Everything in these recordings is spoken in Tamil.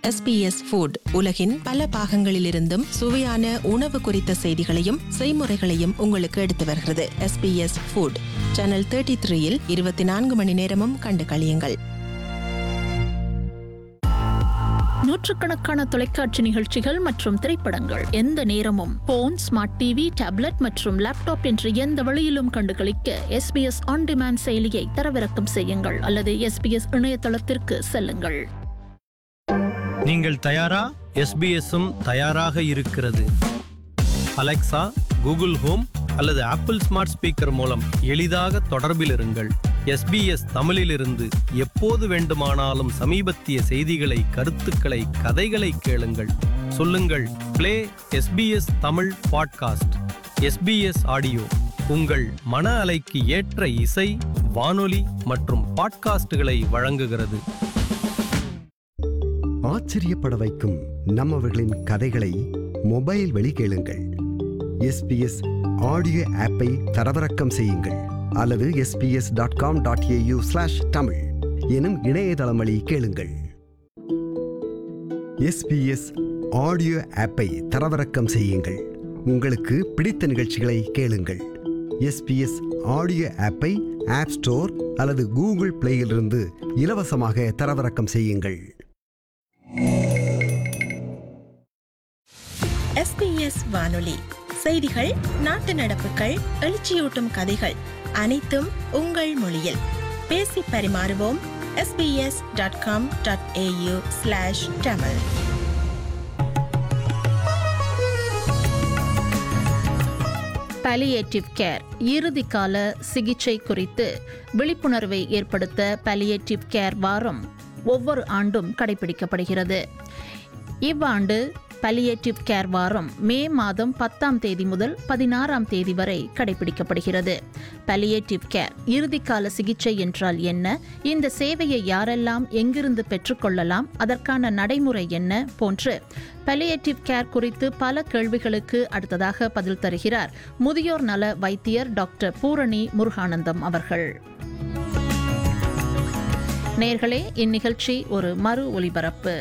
எஸ்பிஎஸ் ஃபுட் உலகின் பல பாகங்களிலிருந்தும் சுவையான உணவு குறித்த செய்திகளையும் செய்முறைகளையும் உங்களுக்கு எடுத்து வருகிறது எஸ்பிஎஸ் ஃபுட் சேனல் தேர்ட்டி த்ரீயில் இருபத்தி நான்கு மணி நேரமும் கண்டு கழியுங்கள் நூற்றுக்கணக்கான தொலைக்காட்சி நிகழ்ச்சிகள் மற்றும் திரைப்படங்கள் எந்த நேரமும் போன் ஸ்மார்ட் டிவி டேப்லெட் மற்றும் லேப்டாப் என்று எந்த வழியிலும் கண்டுகளிக்க எஸ்பிஎஸ் ஆன் டிமாண்ட் செயலியை தரவிறக்கம் செய்யுங்கள் அல்லது எஸ்பிஎஸ் இணையதளத்திற்கு செல்லுங்கள் நீங்கள் தயாரா எஸ்பிஎஸ்ஸும் தயாராக இருக்கிறது அலெக்சா கூகுள் ஹோம் அல்லது ஆப்பிள் ஸ்மார்ட் ஸ்பீக்கர் மூலம் எளிதாக தொடர்பில் இருங்கள் எஸ்பிஎஸ் தமிழிலிருந்து எப்போது வேண்டுமானாலும் சமீபத்திய செய்திகளை கருத்துக்களை கதைகளை கேளுங்கள் சொல்லுங்கள் play SBS Tamil podcast SBS audio உங்கள் மன அலைக்கு ஏற்ற இசை வானொலி மற்றும் பாட்காஸ்டுகளை வழங்குகிறது ஆச்சரியப்பட வைக்கும் நம்மவர்களின் கதைகளை மொபைல் வழி கேளுங்கள் எஸ்பிஎஸ் ஆடியோ ஆப்பை தரவிறக்கம் செய்யுங்கள் அல்லது SBS dot com dot AU slash Tamil எனும் இணையதளம் வழி கேளுங்கள் எஸ்பிஎஸ் ஆடியோ ஆப்பை தரவிறக்கம் செய்யுங்கள் உங்களுக்கு பிடித்த நிகழ்ச்சிகளை கேளுங்கள் எஸ்பிஎஸ் ஆடியோ ஆப்பை ஆப் ஸ்டோர் அல்லது கூகுள் பிளேயிலிருந்து இலவசமாக தரவிறக்கம் செய்யுங்கள் எஸ்பிஎஸ் வானொலி செய்திகள் நாட்டு நடப்புகள் எழுச்சியூட்டும் கதைகள் அனைத்தும் உங்கள் மொழியில் பேசி பரிமாறுவோம் SBS dot com dot AU slash Tamil palliative care இறுதிக்கால சிகிச்சை குறித்து விழிப்புணர்வை ஏற்படுத்த பாலியேட்டிவ் கேர் வாரம் ஒவ்வொரு ஆண்டும் கடைபிடிக்கப்படுகிறது இவ்வாண்டு பாலியேட்டிவ் கேர் வாரம் மே மாதம் பத்தாம் தேதி முதல் பதினாறாம் தேதி வரை கடைபிடிக்கப்படுகிறது பாலியேட்டிவ் கேர் இறுதிக்கால சிகிச்சை என்றால் என்ன இந்த சேவையை யாரெல்லாம் எங்கிருந்து பெற்றுக்கொள்ளலாம் அதற்கான நடைமுறை என்ன போன்று பாலியேட்டிவ் கேர் குறித்து பல கேள்விகளுக்கு அடுத்ததாக பதில் தருகிறார் முதியோர் நல வைத்தியர் டாக்டர் பூரணி முருகானந்தம் அவர்கள் நேர்களே இந்நிகழ்ச்சி ஒரு மறு ஒலிபரப்பு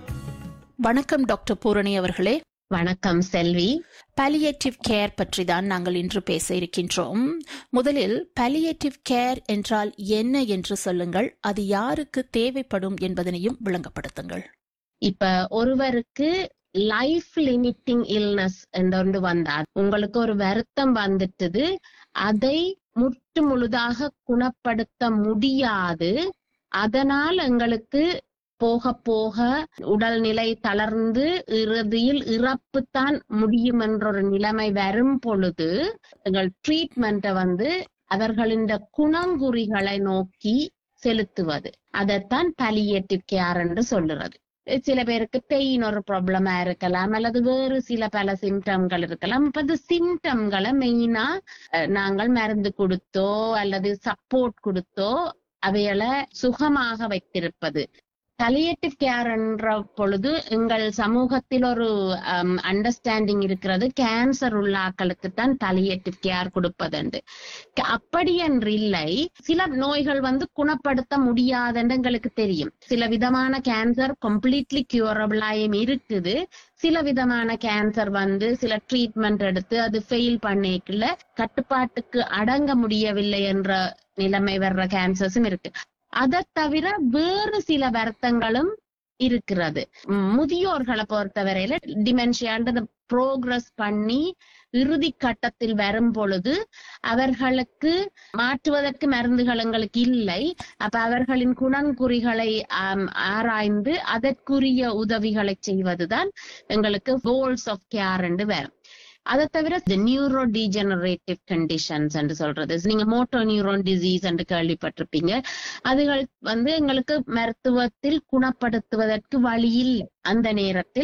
வணக்கம் டாக்டர் பூரணி அவர்களே வணக்கம் செல்வி பாலியேட்டிவ் கேர் பற்றி தான் நாங்கள் இன்று பேச இருக்கின்றோம் முதலில் பாலியேட்டிவ் கேர் என்றால் என்ன என்று சொல்லுங்கள் அது யாருக்கு தேவைப்படும் என்பதனையும் விளங்கப்படுத்துங்கள் இப்ப ஒருவருக்கு லைஃப் லிமிட்டிங் இல்னஸ் என்று வந்தார் உங்களுக்கு ஒரு வருத்தம் வந்துட்டது அதை முற்று முழுதாக குணப்படுத்த முடியாது அதனால் எங்களுக்கு போக போக உடல்நிலை தளர்ந்து இறுதியில் இறப்பு தான் முடியும் என்ற ஒரு நிலைமை வரும் பொழுது எங்கள் ட்ரீட்மெண்ட்டை வந்து அவர்களின் குணங்குறிகளை நோக்கி செலுத்துவது அதைத்தான் பலியேட்டிவ் கேர் என்று சொல்லுறது சில பேருக்கு பெயின் ஒரு ப்ராப்ளமா இருக்கலாம் அல்லது வேறு சில பல சிம்டம்கள் இருக்கலாம் இப்ப இந்த சிம்டம்களை மெயினா நாங்கள் மருந்து கொடுத்தோ அல்லது சப்போர்ட் கொடுத்தோ அவைகளை சுகமாக வைத்திருப்பது பலியேட்டிவ் கேர் என்ற பொழுது எங்கள் சமூகத்தில் ஒரு அண்டர்ஸ்டாண்டிங் இருக்கிறது கேன்சர் உள்ள ஆக்களுக்கு தான் பலியேட்டிவ் கேர் கொடுப்பதுண்டு அப்படி என்று இல்லை சில நோய்கள் வந்து குணப்படுத்த முடியாதுன்னு எங்களுக்கு தெரியும் சில விதமான கேன்சர் கம்ப்ளீட்லி கியூரபிளாயும் இருக்குது சில விதமான கேன்சர் வந்து சில ட்ரீட்மெண்ட் எடுத்து அது ஃபெயில் பண்ணிக்கல கட்டுப்பாட்டுக்கு அடங்க முடியவில்லை என்ற நிலைமை வர்ற கேன்சர்ஸும் இருக்கு அதை தவிர வேறு சில வருத்தங்களும் இருக்கிறது முதியோர்களை பொறுத்தவரையில டிமென்ஷியான்றது ப்ரோக்ரஸ் பண்ணி இறுதி கட்டத்தில் வரும் பொழுது அவர்களுக்கு மாற்றுவதற்கு மருந்துகள் எங்களுக்கு இல்லை அப்ப அவர்களின் குணங்குறிகளை ஆராய்ந்து அதற்குரிய உதவிகளை செய்வதுதான் எங்களுக்கு கோல்ஸ் ஆஃப் கேர் என்று வரும் அதை தவிர இந்த நியூரோ டீஜெனரேட்டிவ் கண்டிஷன்ஸ் என்று சொல்றது நீங்க மோட்டோ நியூரோன் டிசீஸ் என்று கேள்விப்பட்டிருப்பீங்க அதுகள் வந்து எங்களுக்கு மருத்துவத்தில் குணப்படுத்துவதற்கு வழி இல்லை அந்த நேரத்தில்